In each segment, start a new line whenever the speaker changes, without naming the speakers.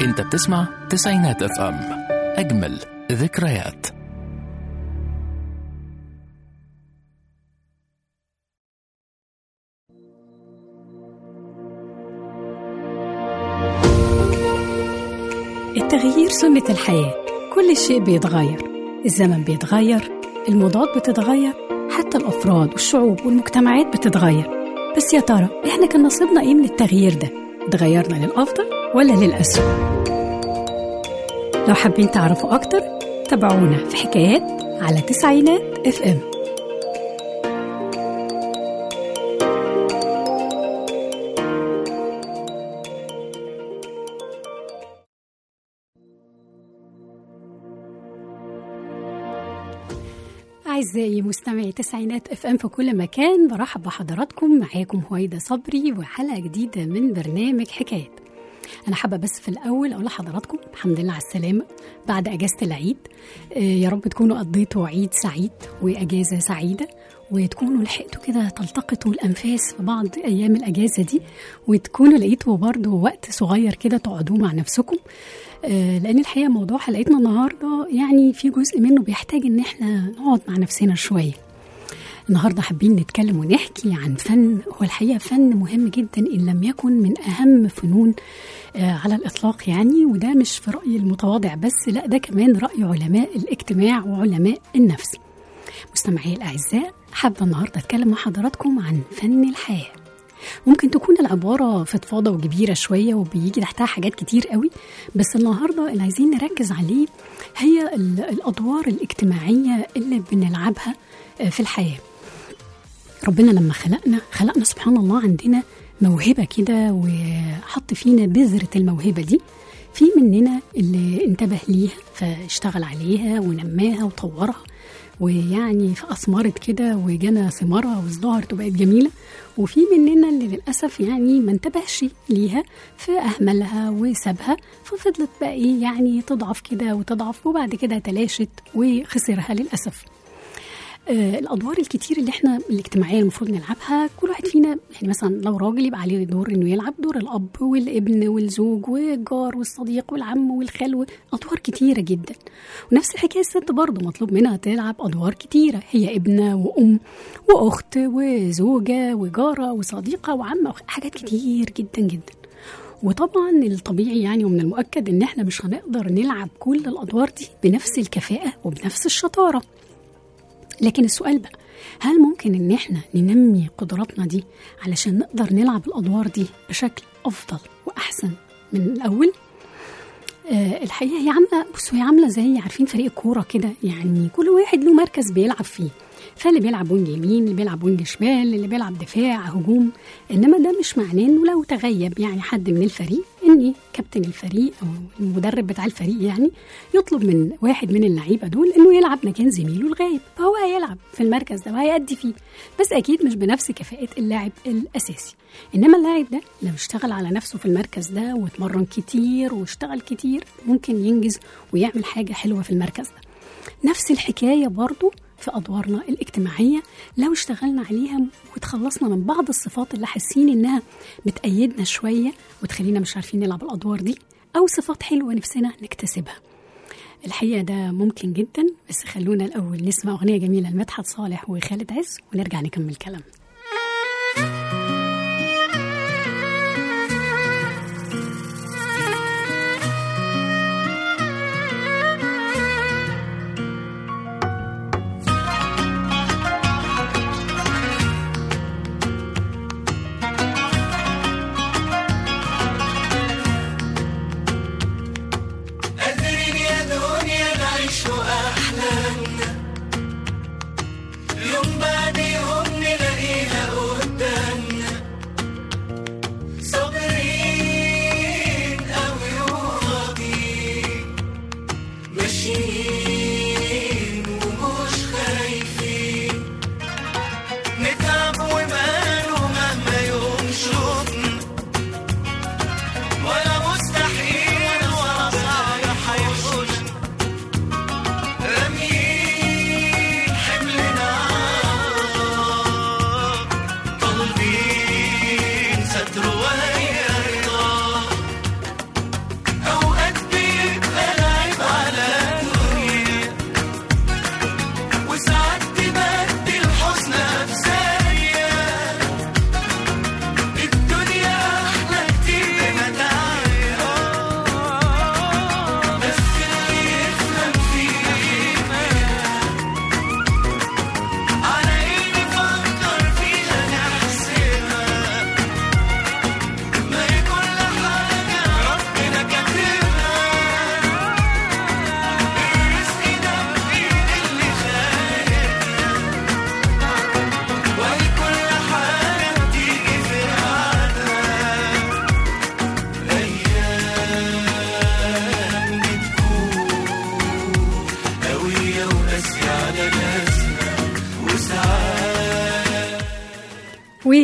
انت بتسمع تسعينات اف ام اجمل ذكريات
التغيير سنة الحياة كل شيء بيتغير الزمن بيتغير الموضات بتتغير حتى الأفراد والشعوب والمجتمعات بتتغير بس يا ترى إحنا كان نصيبنا إيه من التغيير ده؟ اتغيرنا للأفضل ولا للأسوأ؟ لو حابين تعرفوا أكتر تابعونا في حكايات على تسعينات اف ام أعزائي مستمعي تسعينات اف ام في كل مكان برحب بحضراتكم معاكم هويدا صبري وحلقة جديدة من برنامج حكايات أنا حابة بس في الأول أقول لحضراتكم الحمد لله على السلامة بعد أجازة العيد آه، يا رب تكونوا قضيتوا عيد سعيد وأجازة سعيدة وتكونوا لحقتوا كده تلتقطوا الأنفاس في بعض أيام الأجازة دي وتكونوا لقيتوا برضو وقت صغير كده تقعدوه مع نفسكم آه، لأن الحقيقة موضوع حلقتنا النهاردة يعني في جزء منه بيحتاج إن احنا نقعد مع نفسنا شوية النهارده حابين نتكلم ونحكي عن فن هو الحقيقه فن مهم جدا ان لم يكن من اهم فنون آه، على الاطلاق يعني وده مش في راي المتواضع بس لا ده كمان راي علماء الاجتماع وعلماء النفس مستمعي الاعزاء حابه النهارده اتكلم مع حضراتكم عن فن الحياه ممكن تكون العبارة فضفاضة وكبيرة شوية وبيجي تحتها حاجات كتير قوي بس النهاردة اللي عايزين نركز عليه هي ال- الأدوار الاجتماعية اللي بنلعبها آه، في الحياة ربنا لما خلقنا خلقنا سبحان الله عندنا موهبة كده وحط فينا بذرة الموهبة دي في مننا اللي انتبه ليها فاشتغل عليها ونماها وطورها ويعني فأثمرت كده وجنى ثمارها وازدهرت وبقت جميلة وفي مننا اللي للأسف يعني ما انتبهش ليها فأهملها وسابها ففضلت بقى إيه يعني تضعف كده وتضعف وبعد كده تلاشت وخسرها للأسف آه، الادوار الكتير اللي احنا الاجتماعيه المفروض نلعبها كل واحد فينا يعني مثلا لو راجل يبقى عليه دور انه يلعب دور الاب والابن والزوج والجار والصديق والعم والخال ادوار كتيره جدا ونفس الحكايه الست برضه مطلوب منها تلعب ادوار كتيره هي ابنه وام واخت وزوجه وجاره وصديقه وعمه حاجات كتير جدا جدا وطبعا الطبيعي يعني ومن المؤكد ان احنا مش هنقدر نلعب كل الادوار دي بنفس الكفاءه وبنفس الشطاره لكن السؤال بقى هل ممكن ان احنا ننمي قدراتنا دي علشان نقدر نلعب الادوار دي بشكل افضل واحسن من الاول آه الحقيقه هي عامله بصوا هي عامله زي عارفين فريق الكوره كده يعني كل واحد له مركز بيلعب فيه فاللي بيلعب وينج يمين اللي بيلعب وينج شمال اللي بيلعب دفاع هجوم انما ده مش معناه انه لو تغيب يعني حد من الفريق ان كابتن الفريق او المدرب بتاع الفريق يعني يطلب من واحد من اللعيبه دول انه يلعب مكان زميله الغايب فهو هيلعب في المركز ده وهيأدي فيه بس اكيد مش بنفس كفاءه اللاعب الاساسي انما اللاعب ده لو اشتغل على نفسه في المركز ده واتمرن كتير واشتغل كتير ممكن ينجز ويعمل حاجه حلوه في المركز ده نفس الحكايه برضو في ادوارنا الاجتماعيه لو اشتغلنا عليها وتخلصنا من بعض الصفات اللي حاسين انها بتأيدنا شويه وتخلينا مش عارفين نلعب الادوار دي او صفات حلوه نفسنا نكتسبها الحقيقه ده ممكن جدا بس خلونا الاول نسمع اغنيه جميله لمدحت صالح وخالد عز ونرجع نكمل كلامنا
قادرين يا دنيا نعيش أحلامنا يوم بعد يوم نلاقي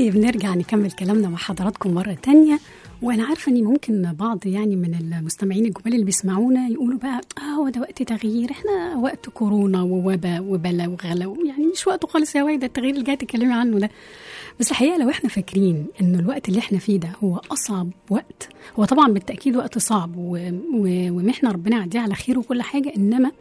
طيب نرجع نكمل كلامنا مع حضراتكم مرة تانية وأنا عارفة إن ممكن بعض يعني من المستمعين الجمال اللي بيسمعونا يقولوا بقى آه هو ده وقت تغيير إحنا وقت كورونا ووباء وبلا وغلا يعني مش وقته خالص يا وايدة التغيير اللي جاي تتكلمي عنه ده بس الحقيقة لو إحنا فاكرين إن الوقت اللي إحنا فيه ده هو أصعب وقت هو طبعا بالتأكيد وقت صعب و... و... ومحنة ربنا يعديها على خير وكل حاجة إنما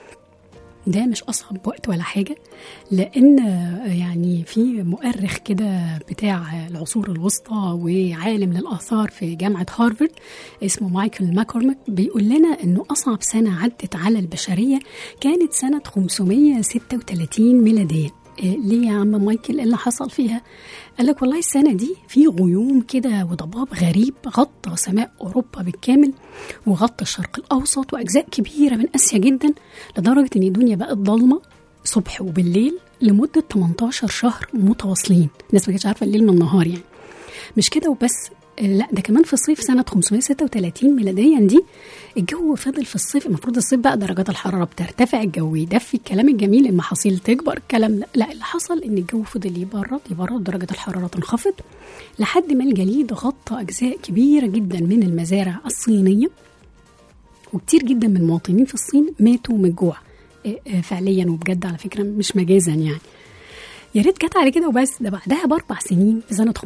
ده مش أصعب وقت ولا حاجة لأن يعني في مؤرخ كده بتاع العصور الوسطى وعالم للآثار في جامعة هارفارد اسمه مايكل ماكورمك بيقول لنا إنه أصعب سنة عدت على البشرية كانت سنة 536 ميلادية إيه ليه يا عم مايكل ايه اللي حصل فيها؟ قال لك والله السنة دي في غيوم كده وضباب غريب غطى سماء أوروبا بالكامل وغطى الشرق الأوسط وأجزاء كبيرة من آسيا جدا لدرجة إن الدنيا بقت ضلمة صبح وبالليل لمدة 18 شهر متواصلين الناس ما كانتش عارفة الليل من النهار يعني مش كده وبس لا ده كمان في صيف سنة 536 ميلاديا دي الجو فضل في الصيف المفروض الصيف بقى درجات الحرارة بترتفع الجو يدفي الكلام الجميل المحاصيل تكبر الكلام لا, لا اللي حصل ان الجو فضل يبرد يبرد درجة الحرارة تنخفض لحد ما الجليد غطى أجزاء كبيرة جدا من المزارع الصينية وكتير جدا من المواطنين في الصين ماتوا من الجوع إيه إيه فعليا وبجد على فكرة مش مجازا يعني يا ريت جت على كده وبس ده بعدها باربع سنين في سنه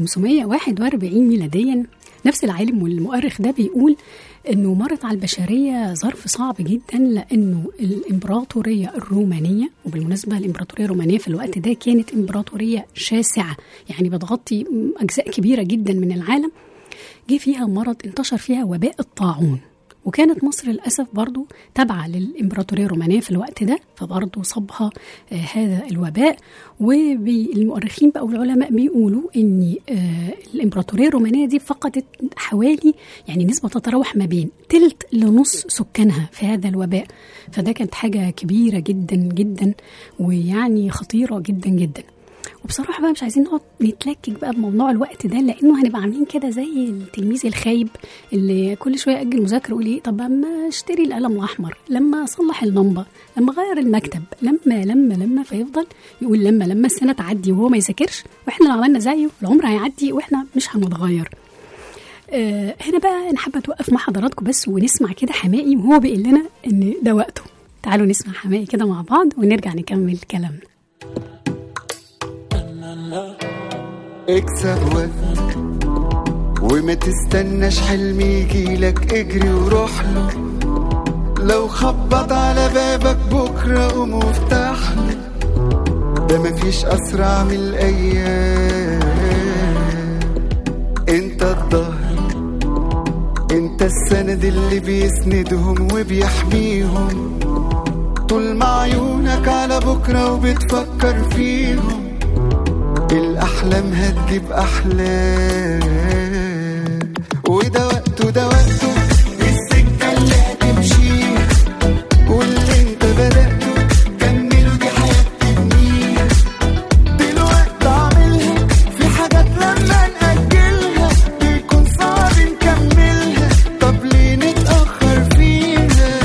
541 ميلاديا نفس العالم والمؤرخ ده بيقول انه مرت على البشريه ظرف صعب جدا لانه الامبراطوريه الرومانيه وبالمناسبه الامبراطوريه الرومانيه في الوقت ده كانت امبراطوريه شاسعه يعني بتغطي اجزاء كبيره جدا من العالم جه فيها مرض انتشر فيها وباء الطاعون وكانت مصر للأسف برضو تابعة للإمبراطورية الرومانية في الوقت ده فبرضو صابها آه هذا الوباء والمؤرخين بقى والعلماء بيقولوا إن آه الإمبراطورية الرومانية دي فقدت حوالي يعني نسبة تتراوح ما بين تلت لنص سكانها في هذا الوباء فده كانت حاجة كبيرة جدا جدا ويعني خطيرة جدا جدا وبصراحه بقى مش عايزين نقعد نتلكك بقى بموضوع الوقت ده لانه هنبقى عاملين كده زي التلميذ الخايب اللي كل شويه ياجل مذاكره يقول ايه طب اما اشتري القلم الاحمر لما اصلح اللمبه لما اغير المكتب لما لما لما فيفضل يقول لما لما السنه تعدي وهو ما يذاكرش واحنا لو عملنا زيه العمر هيعدي واحنا مش هنتغير آه هنا بقى انا حابه اتوقف مع حضراتكم بس ونسمع كده حمائي وهو بيقول لنا ان ده وقته تعالوا نسمع حمائي كده مع بعض ونرجع نكمل كلامنا
اكسب وقت وما تستناش حلم يجيلك اجري وروح له لو خبط على بابك بكرة قوم وافتح له ده مفيش أسرع من الأيام انت الظهر انت السند اللي بيسندهم وبيحميهم طول ما عيونك على بكرة وبتفكر فيهم الأحلام هتجيب أحلام وده وقته ده وقته السكة اللي هتمشيها واللي انت بدأته كمله دي حياة تبنيها دلوقتي اعملها في حاجات لما نأجلها بيكون صعب نكملها طب ليه نتأخر فيها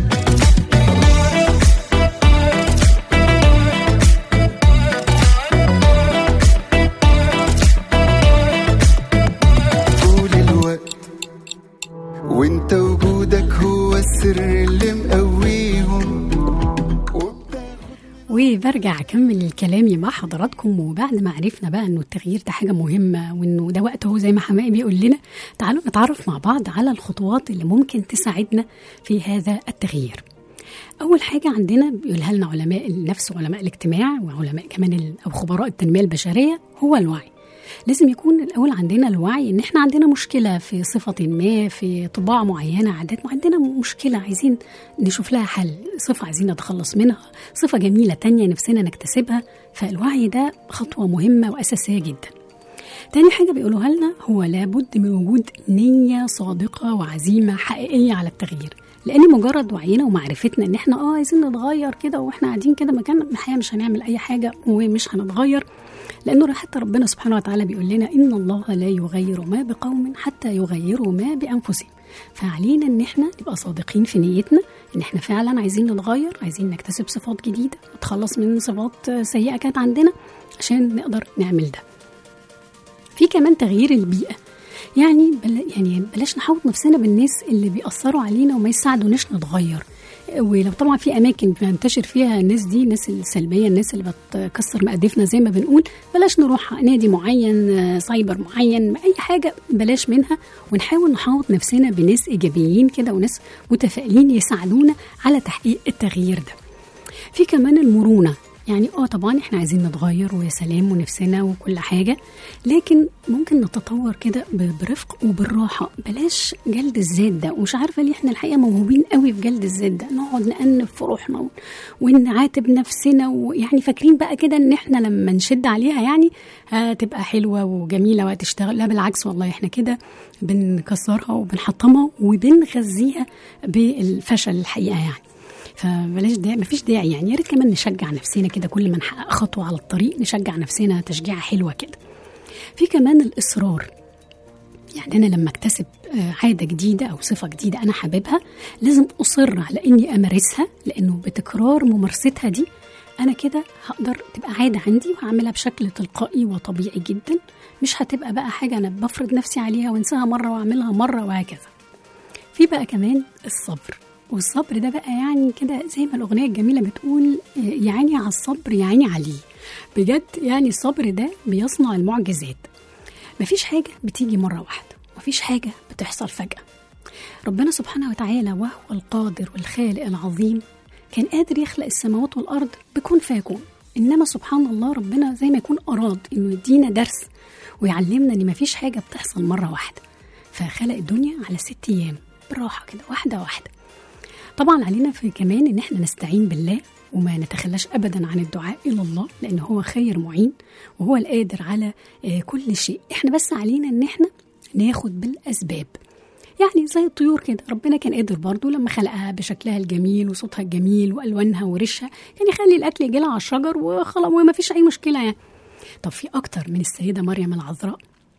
طول الوقت وانت وجودك هو السر اللي مقويهم وبتاخد
وبرجع اكمل كلامي مع حضراتكم وبعد ما عرفنا بقى انه التغيير ده حاجه مهمه وانه ده وقته زي ما حمائي بيقول لنا تعالوا نتعرف مع بعض على الخطوات اللي ممكن تساعدنا في هذا التغيير. اول حاجه عندنا بيقولها لنا علماء النفس وعلماء الاجتماع وعلماء كمان ال- او خبراء التنميه البشريه هو الوعي. لازم يكون الاول عندنا الوعي ان احنا عندنا مشكله في صفه ما في طباع معينه عادات عندنا مشكله عايزين نشوف لها حل صفه عايزين نتخلص منها صفه جميله تانية نفسنا نكتسبها فالوعي ده خطوه مهمه واساسيه جدا تاني حاجة بيقولوها لنا هو لابد من وجود نية صادقة وعزيمة حقيقية على التغيير لأن مجرد وعينا ومعرفتنا إن إحنا آه عايزين نتغير كده وإحنا قاعدين كده مكان الحقيقة مش هنعمل أي حاجة ومش هنتغير لأنه حتى ربنا سبحانه وتعالى بيقول لنا إن الله لا يغير ما بقوم حتى يغيروا ما بأنفسهم فعلينا إن إحنا نبقى صادقين في نيتنا إن إحنا فعلا عايزين نتغير عايزين نكتسب صفات جديدة نتخلص من صفات سيئة كانت عندنا عشان نقدر نعمل ده في كمان تغيير البيئه يعني بل يعني بلاش نحوط نفسنا بالناس اللي بيأثروا علينا وما يساعدوناش نتغير ولو طبعا في اماكن بينتشر فيها الناس دي الناس السلبيه الناس اللي بتكسر مقادفنا زي ما بنقول بلاش نروح نادي معين آه، سايبر معين اي حاجه بلاش منها ونحاول نحوط نفسنا بناس ايجابيين كده وناس متفائلين يساعدونا على تحقيق التغيير ده في كمان المرونه يعني اه طبعا احنا عايزين نتغير ويا سلام ونفسنا وكل حاجه لكن ممكن نتطور كده ب- برفق وبالراحه بلاش جلد الذات ده ومش عارفه ليه احنا الحقيقه موهوبين قوي في جلد الذات ده نقعد نأنب في روحنا و- ونعاتب نفسنا ويعني فاكرين بقى كده ان احنا لما نشد عليها يعني هتبقى حلوه وجميله وهتشتغل لا بالعكس والله احنا كده بنكسرها وبنحطمها وبنغذيها بالفشل الحقيقه يعني فبلاش داعي مفيش داعي يعني يا ريت كمان نشجع نفسنا كده كل ما نحقق خطوه على الطريق نشجع نفسنا تشجيعه حلوه كده في كمان الاصرار يعني انا لما اكتسب آه، عاده جديده او صفه جديده انا حاببها لازم اصر على اني امارسها لانه بتكرار ممارستها دي انا كده هقدر تبقى عاده عندي وهعملها بشكل تلقائي وطبيعي جدا مش هتبقى بقى حاجه انا بفرض نفسي عليها وانساها مره واعملها مره وهكذا في بقى كمان الصبر والصبر ده بقى يعني كده زي ما الأغنية الجميلة بتقول آه، يعيني على الصبر يعيني عليه بجد يعني الصبر ده بيصنع المعجزات مفيش حاجة بتيجي مرة واحدة مفيش حاجة بتحصل فجأة ربنا سبحانه وتعالى وهو القادر والخالق العظيم كان قادر يخلق السماوات والأرض بكون فيكون إنما سبحان الله ربنا زي ما يكون أراد إنه يدينا درس ويعلمنا إن مفيش حاجة بتحصل مرة واحدة فخلق الدنيا على ست أيام بالراحة كده واحدة واحدة طبعا علينا في كمان ان احنا نستعين بالله وما نتخلاش ابدا عن الدعاء الى الله لان هو خير معين وهو القادر على آه، كل شيء احنا بس علينا ان احنا ناخد بالاسباب يعني زي الطيور كده ربنا كان قادر برضو لما خلقها بشكلها الجميل وصوتها الجميل والوانها وريشها كان يخلي الاكل يجي لها على الشجر وخلاص وما فيش اي مشكله يعني طب في اكتر من السيده مريم العذراء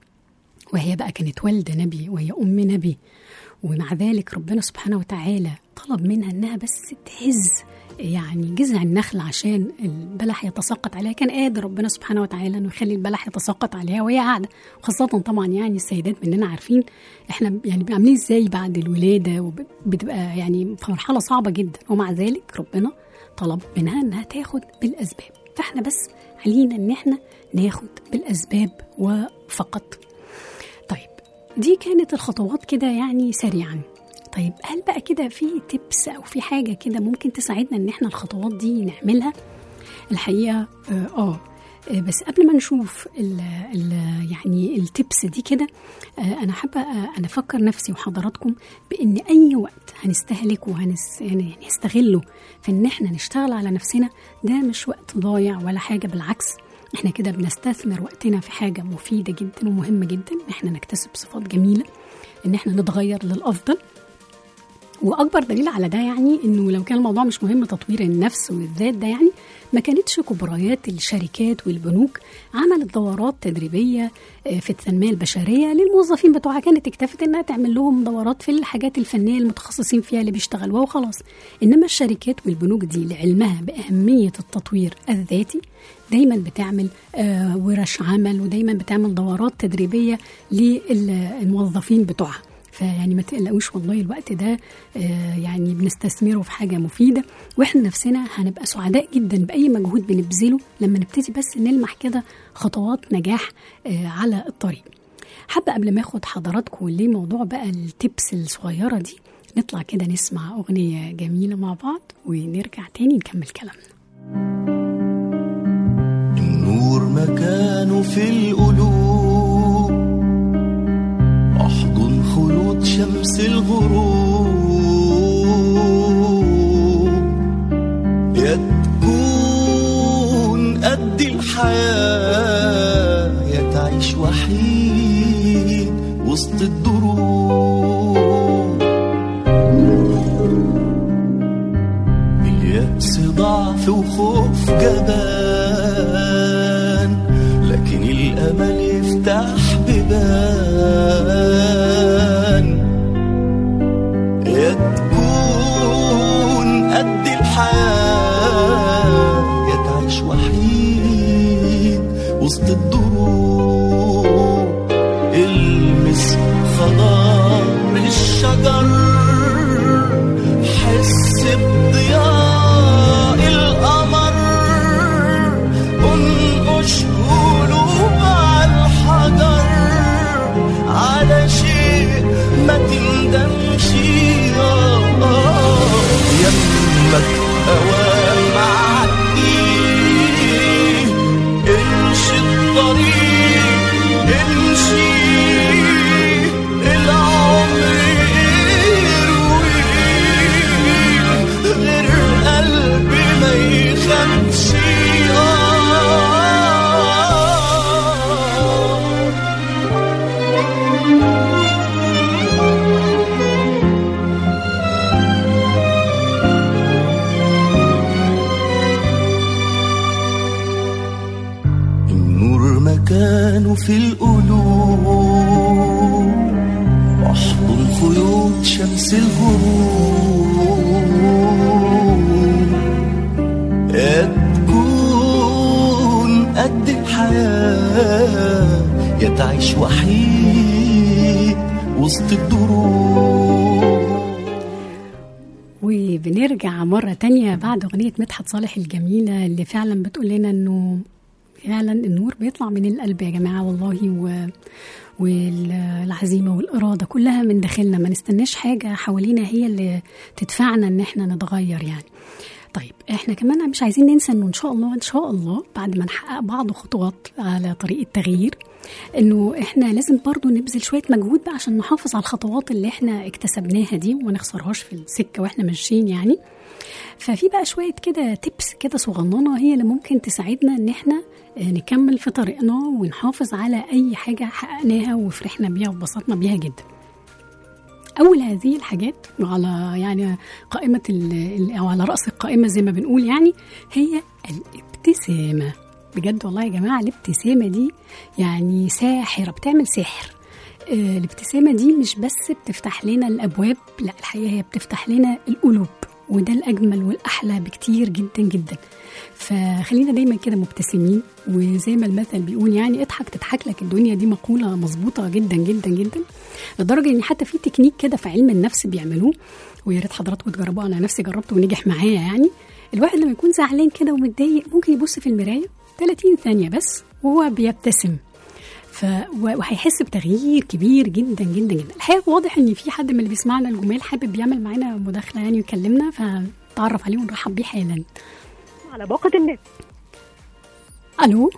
وهي بقى كانت والدة نبي وهي أم نبي ومع ذلك ربنا سبحانه وتعالى طلب منها انها بس تهز يعني جذع النخل عشان البلح يتساقط عليها كان قادر ربنا سبحانه وتعالى انه يخلي البلح يتساقط عليها وهي قاعده وخاصه طبعا يعني السيدات مننا عارفين احنا يعني عاملين ازاي بعد الولاده وبتبقى يعني في مرحله صعبه جدا ومع ذلك ربنا طلب منها انها تاخد بالاسباب فاحنا بس علينا ان احنا ناخد بالاسباب وفقط طيب دي كانت الخطوات كده يعني سريعا طيب هل بقى كده في تبس او في حاجه كده ممكن تساعدنا ان احنا الخطوات دي نعملها الحقيقه اه, آه آه، بس قبل ما نشوف ال ال يعني التبس دي كده آه، انا حابه آه، انا افكر نفسي وحضراتكم بان اي وقت هنستهلكه وهنس يعني نستغله في ان احنا نشتغل على نفسنا ده مش وقت ضايع ولا حاجه بالعكس احنا كده بنستثمر وقتنا في حاجه مفيده جدا ومهمه جدا ان احنا نكتسب صفات جميله ان احنا نتغير للافضل واكبر دليل على ده يعني انه لو كان الموضوع مش مهم تطوير النفس والذات ده يعني ما كانتش كبريات الشركات والبنوك عملت دورات تدريبيه آه، في التنميه البشريه للموظفين بتوعها كانت اكتفت انها تعمل لهم دورات في الحاجات الفنيه المتخصصين فيها اللي بيشتغلوها وخلاص انما الشركات والبنوك دي لعلمها باهميه التطوير الذاتي دايما بتعمل آه، ورش عمل ودايما بتعمل دورات تدريبيه للموظفين بتوعها فيعني ما تقلقوش والله الوقت ده آه، يعني بنستثمره في حاجه مفيده واحنا نفسنا هنبقى سعداء جدا باي مجهود بنبذله لما نبتدي بس نلمح كده خطوات نجاح آه، على الطريق حابه قبل ما اخد حضراتكم لموضوع بقى التبس الصغيره دي نطلع كده نسمع اغنيه جميله مع بعض ونرجع تاني نكمل كلامنا
النور مكانه في القلوب احضن خلود شمس الغروب يا تكون قد الحياة يا تعيش وحيد وسط الدروب اليأس ضعف وخوف جبان لكن الأمل يفتح بيبان يا تكون قد الحياة يا تعيش وحيد وسط الدروب شجر حس بضياء القمر انقش قلوب على الحجر على شيء ما تندمش آه، آه، يمك اوام معدي امشي الطريق امشي العمر يروي غير قلبي ما يخافش آه النور مكانه في القلوب احضن خيوط شمس الغروب يا تكون قد الحياة يا تعيش وحيد وسط الدروب
وبنرجع مرة تانية بعد أغنية مدحت صالح الجميلة اللي فعلا بتقول لنا إنه فعلا النور بيطلع من القلب يا جماعة والله و... والعزيمة والإرادة كلها من داخلنا ما نستناش حاجة حوالينا هي اللي تدفعنا إن احنا نتغير يعني طيب احنا كمان مش عايزين ننسى انه ان شاء الله ان شاء الله بعد ما نحقق بعض خطوات على طريق التغيير انه احنا لازم برضو نبذل شويه مجهود بقى عشان نحافظ على الخطوات اللي احنا اكتسبناها دي وما نخسرهاش في السكه واحنا ماشيين يعني ففي بقى شويه كده تبس كده صغننه هي اللي ممكن تساعدنا ان احنا آه، نكمل في طريقنا ونحافظ على اي حاجه حققناها وفرحنا بيها واتبسطنا بيها جدا اول هذه الحاجات على يعني قائمه ال- ال- او على راس القائمه زي ما بنقول يعني هي الابتسامه بجد والله يا جماعه الابتسامه دي يعني ساحره بتعمل سحر آه، الابتسامه دي مش بس بتفتح لنا الابواب لا الحقيقه هي بتفتح لنا القلوب وده الاجمل والاحلى بكتير جدا جدا فخلينا دايما كده مبتسمين وزي ما المثل بيقول يعني اضحك تضحك لك الدنيا دي مقوله مظبوطه جدا جدا جدا لدرجه ان حتى في تكنيك كده في علم النفس بيعملوه ويا ريت حضراتكم تجربوه انا نفسي جربته ونجح معايا يعني الواحد لما يكون زعلان كده ومتضايق ممكن يبص في المرايه 30 ثانيه بس وهو بيبتسم ف و- وهيحس بتغيير كبير جدا جدا جدا الحقيقه واضح ان في حد من اللي بيسمعنا الجمال حابب يعمل معانا مداخله يعني ويكلمنا فنتعرف عليه ونرحب بيه حالا
على باقة النت
الو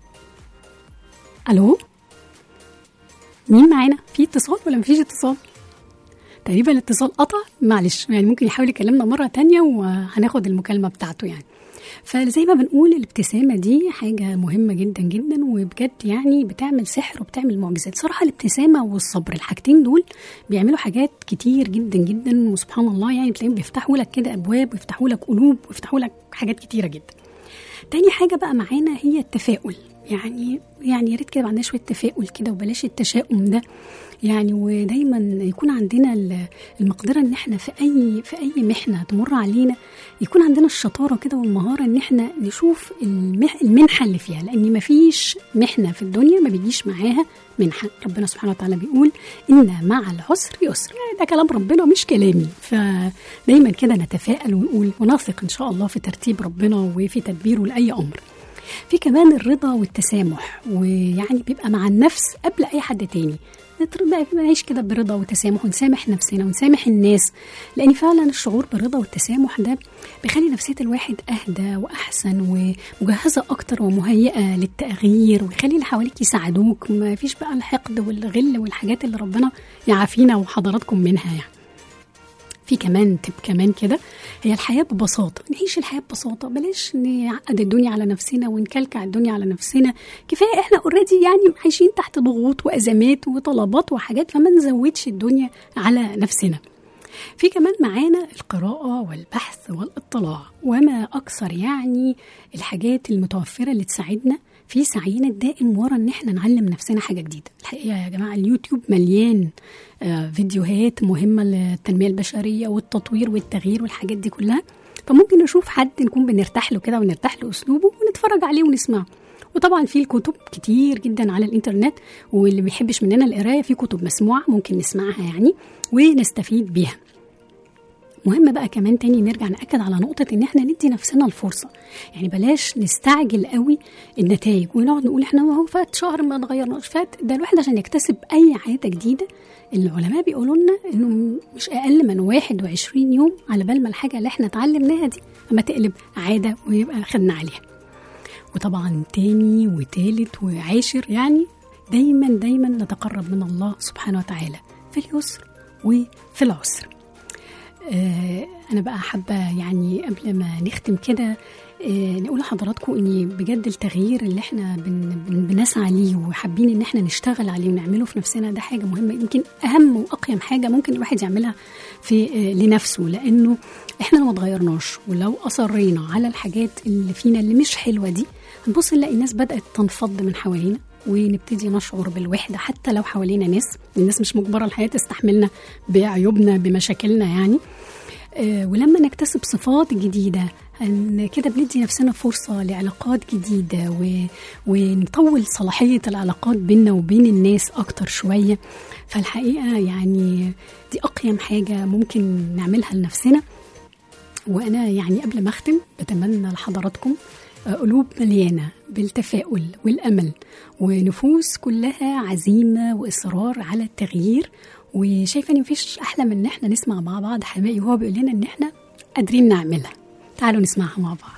الو مين معانا في اتصال ولا مفيش اتصال تقريبا الاتصال قطع معلش يعني ممكن يحاول يكلمنا مرة تانية وهناخد المكالمة بتاعته يعني فزي ما بنقول الابتسامة دي حاجة مهمة جدا جدا وبجد يعني بتعمل سحر وبتعمل معجزات صراحة الابتسامة والصبر الحاجتين دول بيعملوا حاجات كتير جدا جدا وسبحان الله يعني تلاقيهم بيفتحوا لك كده أبواب ويفتحوا لك قلوب ويفتحوا لك حاجات كتيرة جدا تاني حاجة بقى معانا هي التفاؤل يعني يعني يا ريت كده عندنا شوية تفاؤل كده وبلاش التشاؤم ده يعني ودايما يكون عندنا ال- المقدرة ان احنا في اي في اي محنة تمر علينا يكون عندنا الشطارة كده والمهارة ان احنا نشوف المح المنحة اللي فيها لان مفيش محنة في الدنيا ما بيجيش معاها منحة ربنا سبحانه وتعالى بيقول ان مع العسر يسر يعني ده كلام ربنا مش كلامي فدايما كده نتفائل ونقول ونثق ان شاء الله في ترتيب ربنا وفي تدبيره لاي امر في كمان الرضا والتسامح ويعني بيبقى مع النفس قبل اي حد تاني نتر- نعيش كده برضا وتسامح ونسامح نفسنا ونسامح الناس لان فعلا الشعور بالرضا والتسامح ده بيخلي نفسيه الواحد اهدى واحسن ومجهزه اكتر ومهيئه للتغيير ويخلي اللي حواليك يساعدوك ما فيش بقى الحقد والغل والحاجات اللي ربنا يعافينا وحضراتكم منها يعني في كمان تب كمان كده هي الحياة ببساطة نعيش الحياة ببساطة بلاش نعقد الدنيا على نفسنا ونكلكع الدنيا على نفسنا كفاية احنا اوريدي يعني عايشين تحت ضغوط وأزمات وطلبات وحاجات فما نزودش الدنيا على نفسنا في كمان معانا القراءة والبحث والاطلاع وما أكثر يعني الحاجات المتوفرة اللي تساعدنا في سعينا الدائم ورا ان احنا نعلم نفسنا حاجة جديدة الحقيقة يا جماعة اليوتيوب مليان آه، فيديوهات مهمة للتنمية البشرية والتطوير والتغيير والحاجات دي كلها فممكن نشوف حد نكون بنرتاح له كده ونرتاح له أسلوبه ونتفرج عليه ونسمعه وطبعا في الكتب كتير جدا على الانترنت واللي بيحبش مننا القرايه في كتب مسموعه ممكن نسمعها يعني ونستفيد بيها مهم بقى كمان تاني نرجع نأكد على نقطة إن إحنا ندي نفسنا الفرصة يعني بلاش نستعجل قوي النتائج ونقعد نقول إحنا ما هو فات شهر ما اتغيرناش فات ده الواحد عشان يكتسب أي عادة جديدة العلماء بيقولوا لنا إنه مش أقل من 21 يوم على بال ما الحاجة اللي إحنا اتعلمناها دي أما تقلب عادة ويبقى خدنا عليها وطبعا تاني وتالت وعاشر يعني دايما دايما نتقرب من الله سبحانه وتعالى في اليسر وفي العسر آه، انا بقى حابه يعني قبل ما نختم كده آه، نقول لحضراتكم ان بجد التغيير اللي احنا بن بن بنسعى ليه وحابين ان احنا نشتغل عليه ونعمله في نفسنا ده حاجه مهمه يمكن اهم واقيم حاجه ممكن الواحد يعملها في آه، لنفسه لانه احنا لو ما اتغيرناش ولو اصرينا على الحاجات اللي فينا اللي مش حلوه دي هنبص نلاقي الناس بدات تنفض من حوالينا ونبتدي نشعر بالوحده حتى لو حوالينا ناس الناس مش مجبره الحياه تستحملنا بعيوبنا بمشاكلنا يعني آه، ولما نكتسب صفات جديدة هن- كده بندي نفسنا فرصة لعلاقات جديدة و... ونطول صلاحية العلاقات بيننا وبين الناس أكتر شوية فالحقيقة يعني دي أقيم حاجة ممكن نعملها لنفسنا وأنا يعني قبل ما أختم بتمنى لحضراتكم آه، قلوب مليانة بالتفاؤل والأمل ونفوس كلها عزيمة وإصرار على التغيير وشايفة إن مفيش أحلى من إن إحنا نسمع مع بعض حمائي وهو بيقول لنا إن إحنا قادرين نعملها تعالوا نسمعها مع بعض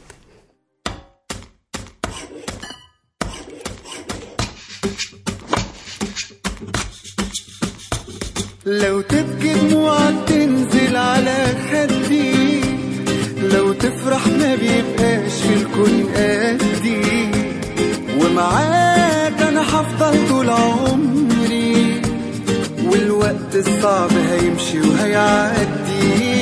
لو تبكي دموعك تنزل على خدي لو تفرح ما بيبقاش في الكون قدي ومعاك انا هفضل طول عمري والوقت الصعب هيمشي وهيعدي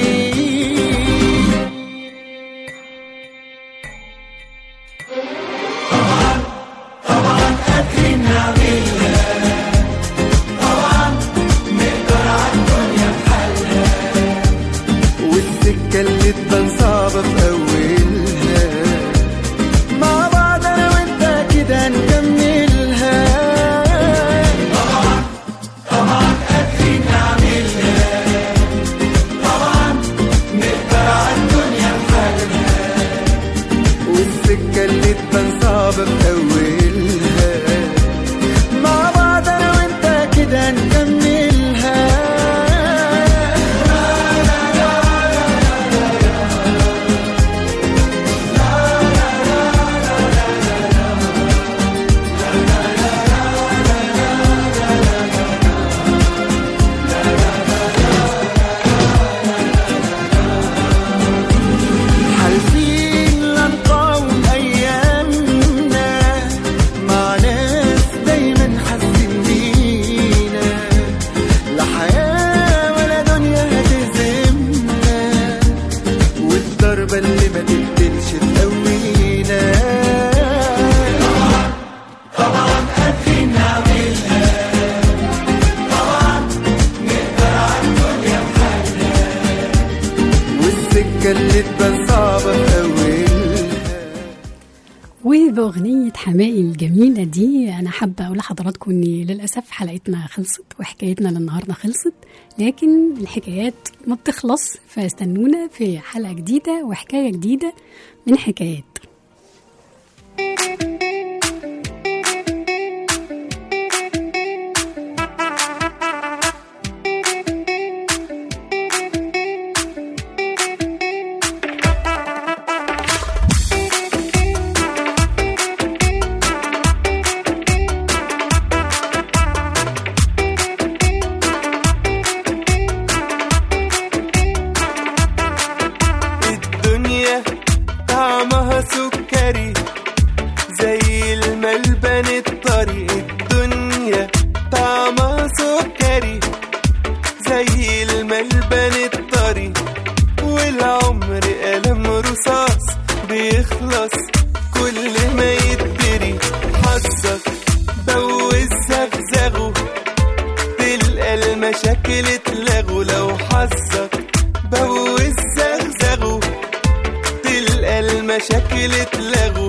والسكة اللي تبان صعبة في أولها مع بعض أنا وأنت كده نكملها طبعا طبعا قادرين نعملها طبعا نقدر على الدنيا بحالها والسكة اللي تبان صعبة في أولها مع بعض أنا وأنت كده نكملها حالفين لا نقاوم ايامنا مع ناس دايما حاسين بينا لا حياه ولا دنيا هتهزمنا والضربه اللي ما تقتلش تقوينا طبعا قادرين نعملها طبعا نقدر على الدنيا بحالها والسكه اللي تبان صعبه في اولها
وبأغنية حمائي الجميلة دي أنا حابة أقول لحضراتكم إن للأسف حلقتنا خلصت وحكايتنا للنهاردة خلصت لكن الحكايات ما بتخلص فاستنونا في حلقة جديدة وحكاية جديدة من حكايات
الدنيا طعمها سكري زي الملبن الطري الدنيا طعمها سكري زي الملبن الطري والعمر قلم رصاص بيخلص كل ما يتدري حظك بوز زغزغه تلقى المشاكل اتلغوا لو حظك بوز زغزغه تلقى المشاكل اتلغوا